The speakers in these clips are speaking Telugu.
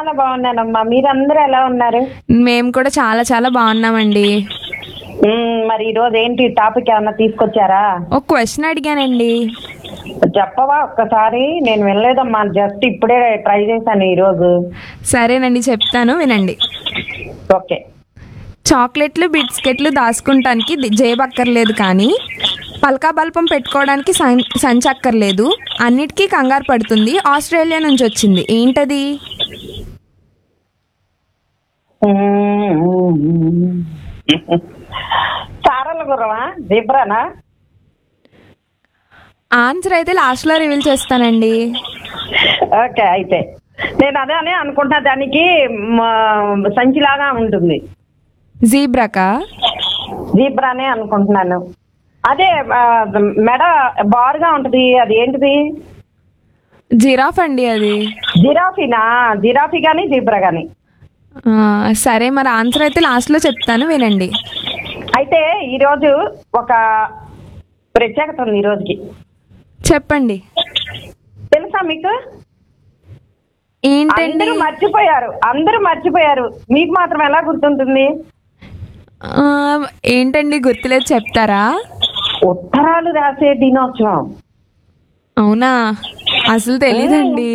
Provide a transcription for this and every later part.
చాలా బాగున్నానమ్మా మీరందరూ ఎలా ఉన్నారు మేము కూడా చాలా చాలా బాగున్నామండి మ్మ్, మరి ఈ రోజు ఏంటి టాపిక్ ఏమన్నా తీసుకొచ్చారా ఒక క్వశ్చన్ అడిగానండి చెప్పవా ఒక్కసారి నేను వెళ్ళలేదమ్మా జస్ట్ ఇప్పుడే ట్రై చేశాను ఈ రోజు సరేనండి చెప్తాను వినండి ఓకే చాక్లెట్లు బిస్కెట్లు దాచుకుంటానికి ది- జేబు అక్కర్లేదు కానీ పల్కా బల్పం పెట్టుకోవడానికి సం- సంచి అక్కర్లేదు అన్నిటికీ కంగారు పడుతుంది ఆస్ట్రేలియా నుంచి వచ్చింది ఏంటది సారల గుర్రమా జిబ్రానా ఆన్సర్ అయితే లాస్ట్లో రివీల్ చేస్తానండి ఓకే అయితే నేను అదే అని అనుకుంటున్నా దానికి మ- సంచిలాగా ఉంటుంది జీబ్రాకా జీబ్రానే అనుకుంటున్నాను అదే ఆ, మెడ బారుగా ఉంటది అది ఏంటిది జిరాఫ్ అండి అది జిరాఫీనా జిరాఫీ కానీ జీబ్రా కానీ ఆ, సరే మరి ఆన్సర్ అయితే లాస్ట్లో చెప్తాను వినండి అయితే ఈరోజు ఒక ప్రత్యేకత ఉంది ఈ రోజుకి చెప్పండి తెలుసా మీకు ఏంటండి అందరూ మర్చిపోయారు అందరూ మర్చిపోయారు మీకు మాత్రం ఎలా గుర్తుంటుంది ఆ, ఏంటండి గుర్తులేదు చెప్తారా ఉత్తరాలు రాసే దినోత్సవం అవునా అసలు తెలీదండి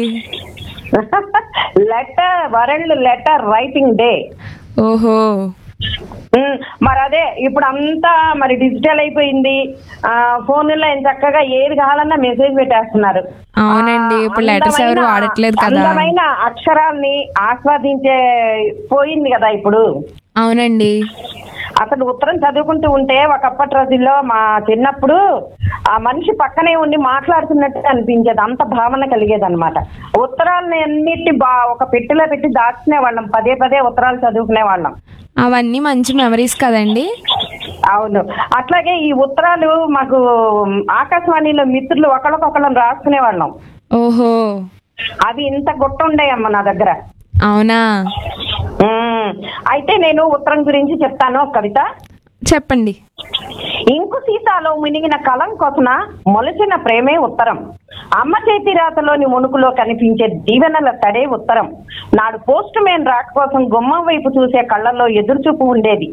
letter world letter writing day ఓహో మరి అదే ఇప్పుడు అంతా మరి డిజిటల్ అయిపోయింది ఆ ఫోన్లో ఏం చక్కగా ఏది కావాలన్నా మెసేజ్ పెట్టేస్తున్నారు అవునండి, ఆ, ఇప్పుడు letters ఎవరు అందమైన- వాడట్లేదు కదా. అందమైన అక్షరాల్ని ఆస్వాదించే పోయింది కదా ఇప్పుడు అవునండి అసలు ఉత్తరం చదువుకుంటూ ఉంటే ఒకప్పటి రోజుల్లో మా చిన్నప్పుడు ఆ మనిషి పక్కనే ఉండి మాట్లాడుతున్నట్టు అనిపించేది అంత భావన కలిగేది అనమాట ఉత్తరాలని అన్నిటి బా ఒక పెట్టెలో పెట్టి దాచుకునే వాళ్ళం పదే పదే ఉత్తరాలు చదువుకునే వాళ్ళం అవన్నీ మంచి మెమరీస్ కదండి అవును అట్లాగే ఈ ఉత్తరాలు మాకు ఆకాశవాణిలో మిత్రులు ఒకళ్ళకొకళ్ళం రాసుకునే వాళ్ళం ఓహో అవి ఇంత గుట్ట ఉండేయమ్మ నా దగ్గర అవునా ఉమ్, అయితే నేను ఉత్తరం గురించి చెప్తాను ఒక కవిత చెప్పండి ఇంకు సీతాలో మునిగిన కలం కొసన మొలచిన ప్రేమే ఉత్తరం అమ్మ చేతి రాతలోని మునుకులో కనిపించే దీవెనల తడే ఉత్తరం నాడు పోస్ట్ మ్యాన్ రాక కోసం గుమ్మం వైపు చూసే కళ్ళల్లో ఎదురుచూపు ఉండేది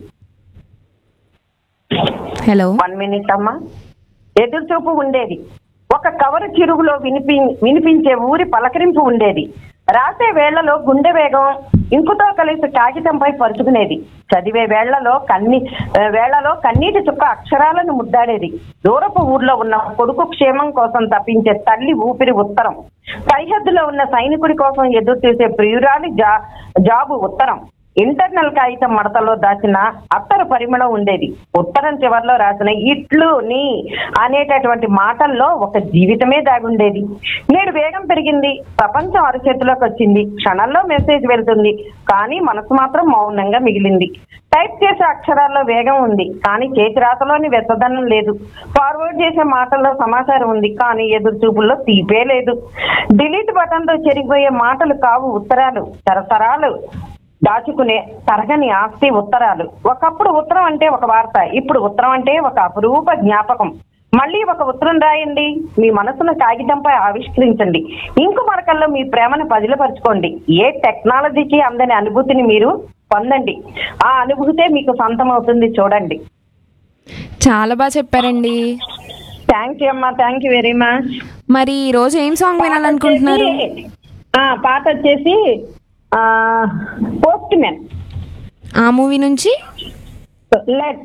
హలో వన్ మినిట్ అమ్మా ఎదురుచూపు ఉండేది ఒక కవరు చిరుగులో వినిపి వినిపించే ఊరి పలకరింపు ఉండేది రాసే వేళ్లలో గుండె వేగం ఇంకుతో కలిసి కాగితంపై పరుచుకునేది చదివే వేళ్లలో కన్ని ఆ, వేళ్లలో కన్నీటి చుక్క అక్షరాలను ముద్దాడేది దూరపు ఊర్లో ఉన్న కొడుకు క్షేమం కోసం తప్పించే తల్లి ఊపిరి ఉత్తరం సరిహద్దులో ఉన్న సైనికుడి కోసం ఎదురు చూసే ప్రియురాలి జా జాబు ఉత్తరం ఇంటర్నల్ కాగితం మడతలో దాచిన అత్తర పరిమళం ఉండేది ఉత్తరం చివర్లో రాసిన ఇట్లు నీ అనేటటువంటి మాటల్లో ఒక జీవితమే దాగుండేది నేడు వేగం పెరిగింది ప్రపంచం అరచేతిలోకి వచ్చింది క్షణంలో మెసేజ్ వెళ్తుంది కానీ మనసు మాత్రం మౌనంగా మిగిలింది టైప్ చేసే అక్షరాల్లో వేగం ఉంది కానీ చేతి రాతలోని వెచ్చదనం లేదు ఫార్వర్డ్ చేసే మాటల్లో సమాచారం ఉంది కానీ ఎదురు చూపుల్లో తీపే లేదు డిలీట్ బటన్ తో చెరిగిపోయే మాటలు కావు ఉత్తరాలు తరతరాలు దాచుకునే తరగని ఆస్తి ఉత్తరాలు ఒకప్పుడు ఉత్తరం అంటే ఒక వార్త ఇప్పుడు ఉత్తరం అంటే ఒక అపురూప జ్ఞాపకం మళ్ళీ ఒక ఉత్తరం రాయండి మీ మనసును కాగితంపై ఆవిష్కరించండి ఇంకు మరకల్లో మీ ప్రేమను పదిలపరచుకోండి ఏ టెక్నాలజీకి అందని అనుభూతిని మీరు పొందండి ఆ అనుభూతే మీకు సొంతం అవుతుంది చూడండి చాలా బాగా చెప్పారండి థ్యాంక్ యూ అమ్మా థ్యాంక్ యూ వెరీ మచ్ మరి ఈ రోజు ఏం సాంగ్ వినాలనుకుంటున్నారు పాట వచ్చేసి పోస్ట్ మ్యాన్ ఆ మూవీ నుంచి లెట్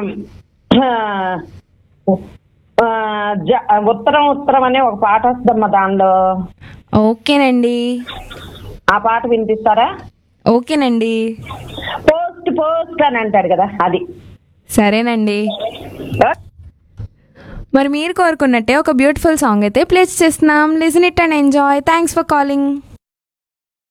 ఉత్తరం ఉత్తరం అనే ఒక పాట వస్తుందమ్మా దానిలో ఓకేనండి ఆ పాట వినిపిస్తారా ఓకేనండి పోస్ట్ పోస్ట్ అని అంటారు కదా అది సరేనండి మరి మీరు కోరుకున్నట్టే ఒక బ్యూటిఫుల్ సాంగ్ అయితే ప్లే చేస్తున్నాం listen it and enjoy thanks for calling